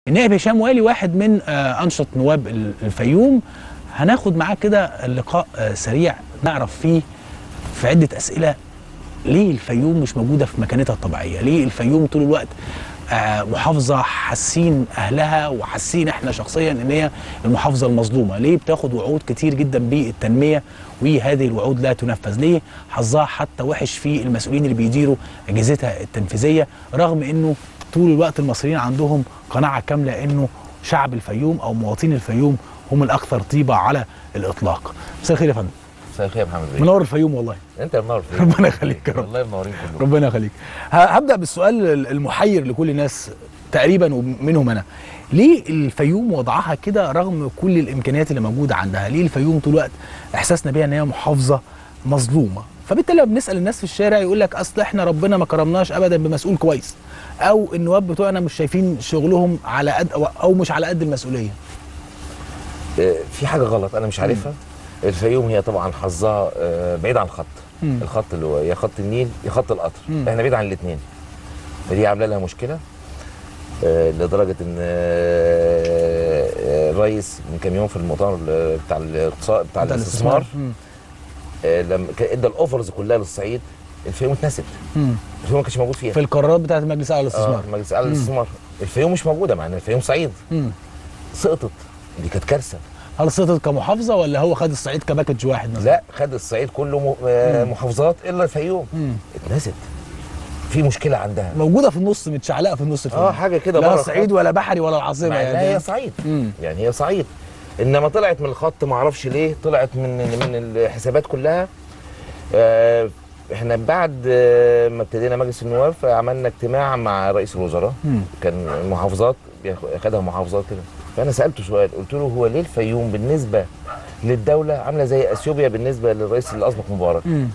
النائب هشام والي واحد من آه، انشط نواب ال- الفيوم هناخد معاه كده اللقاء آه، سريع نعرف فيه في عده اسئله ليه الفيوم مش موجوده في مكانتها الطبيعيه ليه الفيوم طول الوقت آه، محافظه حاسين اهلها وحاسين احنا شخصيا ان هي المحافظه المظلومه ليه بتاخد وعود كتير جدا بالتنميه وهذه الوعود لا تنفذ ليه حظها حتى وحش في المسؤولين اللي بيديروا اجهزتها التنفيذيه رغم انه طول الوقت المصريين عندهم قناعه كامله انه شعب الفيوم او مواطني الفيوم هم الاكثر طيبه على الاطلاق مساء الخير يا فندم مساء الخير يا محمد بيه منور الفيوم والله انت منور فيك ربنا يخليك يا رب. والله منورين كلكم ربنا يخليك ه- هبدا بالسؤال المحير لكل الناس تقريبا ومنهم انا ليه الفيوم وضعها كده رغم كل الامكانيات اللي موجوده عندها ليه الفيوم طول الوقت احساسنا بيها ان هي محافظه مظلومه فبالتالي لما بنسال الناس في الشارع يقول لك اصل احنا ربنا ما كرمناش ابدا بمسؤول كويس او النواب بتوعنا مش شايفين شغلهم على قد أو- او مش على قد المسؤوليه آه، في حاجه غلط انا مش عارفها الفيوم هي طبعا حظها آه، بعيد عن الخط مم. الخط اللي هو يا خط النيل يا خط القطر مم. احنا بعيد عن الاثنين فدي عامله لها مشكله آه، لدرجه ان آه، آه، الرئيس من كام يوم في المؤتمر ال- بتاع الاقتصاد بتاع بتاع الاستثمار مم. آه، لما كان ادى الاوفرز كلها للصعيد الفيوم اتنست مم. الفيوم ما كانش موجود فيها في القرارات بتاعت مجلس اعلى الاستثمار اه مجلس اعلى الاستثمار الفيوم مش موجوده مع ان الفيوم صعيد مم. سقطت دي كانت كارثه هل سقطت كمحافظه ولا هو خد الصعيد كباكج واحد مثلا؟ لا خد الصعيد كله م- آه، محافظات الا الفيوم مم. اتنست في مشكله عندها موجوده في النص متشعلقه في النص اه حاجه كده لا بره صعيد الخط. ولا بحري ولا العاصمه مع انها يعني هي صعيد مم. يعني هي صعيد انما طلعت من الخط ما اعرفش ليه طلعت من من الحسابات كلها آه احنا بعد آه، ما ابتدينا مجلس النواب عملنا اجتماع مع رئيس الوزراء مم. كان المحافظات بياخ- خدها محافظات كده فانا سالته سؤال قلت له هو ليه الفيوم بالنسبه للدوله عامله زي اثيوبيا بالنسبه للرئيس الاسبق مبارك مم.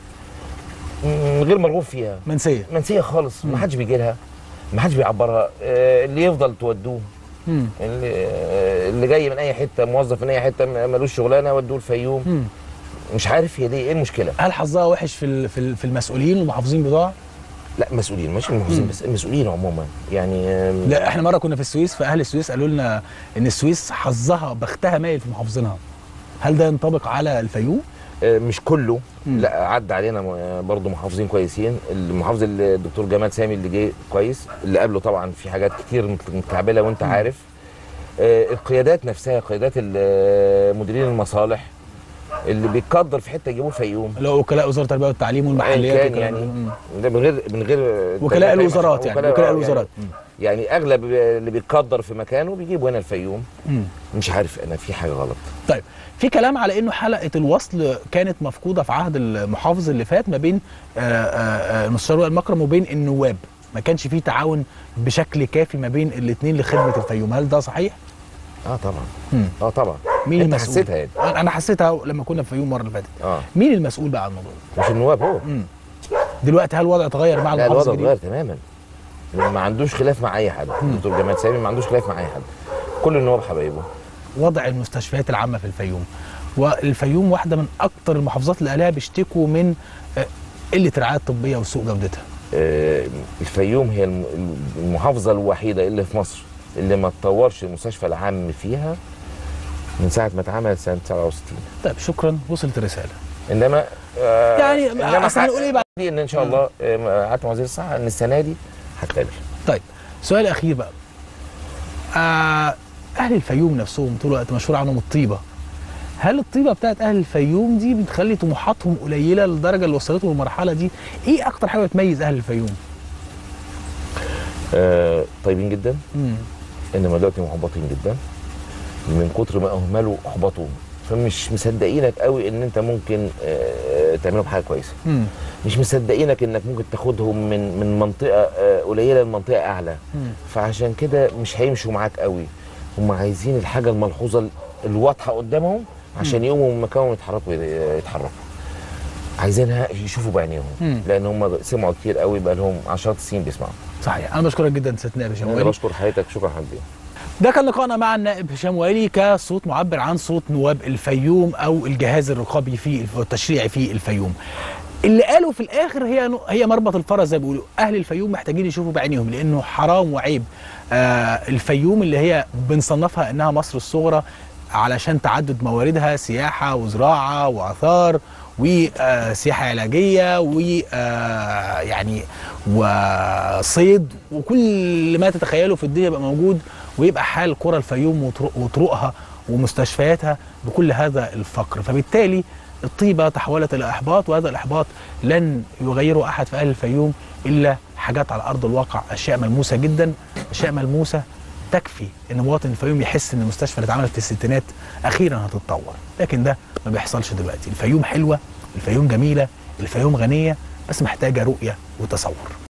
من غير مرغوب فيها منسيه منسيه خالص ما حدش بيجي لها ما حدش بيعبرها آه، اللي يفضل تودوه مم. اللي, آه، اللي جاي من اي حته موظف من اي حته م- ملوش شغلانه ودوه الفيوم مم. مش عارف هي ليه ايه المشكله هل حظها وحش في ال- في ال- في المسؤولين والمحافظين بتوعها؟ لا مسؤولين مش المحافظين بس المسؤولين عموما يعني آم، لا احنا مره كنا في السويس فاهل السويس قالوا لنا ان السويس حظها بختها مايل في محافظينها هل ده ينطبق على الفيوم؟ آه، مش كله مم. لا عدى علينا م- برضه محافظين كويسين المحافظ اللي- الدكتور جمال سامي اللي جه كويس اللي قبله طبعا في حاجات كتير مت- متكعبله وانت عارف آه، القيادات نفسها قيادات ال- مديرين المصالح اللي بيتقدر في حته يجيبوه الفيوم اللي هو وكلاء وزاره التربيه والتعليم والمحليات كان والكلام يعني ده. مم. ده من غير من غير وكلاء الوزارات يعني وكلاء الوزارات مم. يعني اغلب اللي بيتقدر في مكانه بيجيبوا هنا الفيوم مم. مش عارف انا في حاجه غلط طيب في كلام على انه حلقه الوصل كانت مفقوده في عهد المحافظ اللي فات ما بين آه، آه، آه، المستشار وائل مكرم وبين النواب ما كانش فيه تعاون بشكل كافي ما بين الاثنين لخدمه الفيوم هل ده صحيح اه طبعا مم. اه طبعا مين انت المسؤول حسيتها يعني انا أنا حسيتها لما كنا في الفيوم المره اللي فاتت اه مين المسؤول بقى عن الموضوع ده؟ مش النواب هو مم. دلوقتي هل الوضع اتغير مع لا المحافظ الوضع الجديد؟ اتغير تماما ما عندوش خلاف مع اي حد الدكتور جمال سامي ما عندوش خلاف مع اي حد كل النواب حبايبه وضع المستشفيات العامه في الفيوم والفيوم واحده من اكتر المحافظات اللي عليها بيشتكوا من آه، قله الرعايه الطبيه وسوء جودتها آه الفيوم هي الم- المحافظه الوحيده اللي في مصر اللي ما تطورش المستشفى العام فيها من ساعه ما اتعمل سنه 67 طيب شكرا وصلت الرساله انما آه يعني انما أصل هنقول إيه بقى؟ دي ان ان شاء الله آه، قعدت مع وزير الصحه ان السنه دي هتقابل طيب سؤال اخير بقى آه اهل الفيوم نفسهم طول الوقت مشهور عنهم الطيبه هل الطيبه بتاعت اهل الفيوم دي بتخلي طموحاتهم قليله للدرجه اللي وصلتهم للمرحله دي ايه اكتر حاجه بتميز اهل الفيوم آه طيبين جدا مم. انما دلوقتي محبطين جدا من كتر ما اهملوا احبطوا فمش مصدقينك قوي ان انت ممكن آه تعملهم حاجه كويسه مم. مش مصدقينك انك ممكن تاخدهم من من منطقه آه، قليله لمنطقه اعلى مم. فعشان كده مش هيمشوا معاك قوي هم عايزين الحاجه الملحوظه الواضحه قدامهم عشان يقوموا من مكانهم يتحركوا يتحركوا عايزينها يشوفوا بعينيهم مم. لان هم سمعوا كتير قوي بقى لهم عشرات السنين بيسمعوا صحيح انا بشكرك جدا سياده النائب هشام انا والي بشكر حضرتك شكرا حبيبي ده كان لقائنا مع النائب هشام والي كصوت معبر عن صوت نواب الفيوم او الجهاز الرقابي في التشريعي في الفيوم اللي قالوا في الاخر هي هي مربط الفرس زي ما بيقولوا اهل الفيوم محتاجين يشوفوا بعينيهم لانه حرام وعيب آه الفيوم اللي هي بنصنفها انها مصر الصغرى علشان تعدد مواردها سياحه وزراعه واثار وسياحه علاجيه و آه، يعني وصيد وكل ما تتخيله في الدنيا يبقى موجود ويبقى حال قرى الفيوم وطرق- وطرقها ومستشفياتها بكل هذا الفقر فبالتالي الطيبة تحولت إلى إحباط وهذا الإحباط لن يغيره أحد في أهل الفيوم إلا حاجات على أرض الواقع أشياء ملموسة جدا أشياء ملموسة تكفي ان مواطن الفيوم يحس ان المستشفى اللي اتعملت في الستينات اخيرا هتتطور لكن ده ما بيحصلش دلوقتي الفيوم حلوه الفيوم جميله الفيوم غنيه بس محتاجه رؤيه وتصور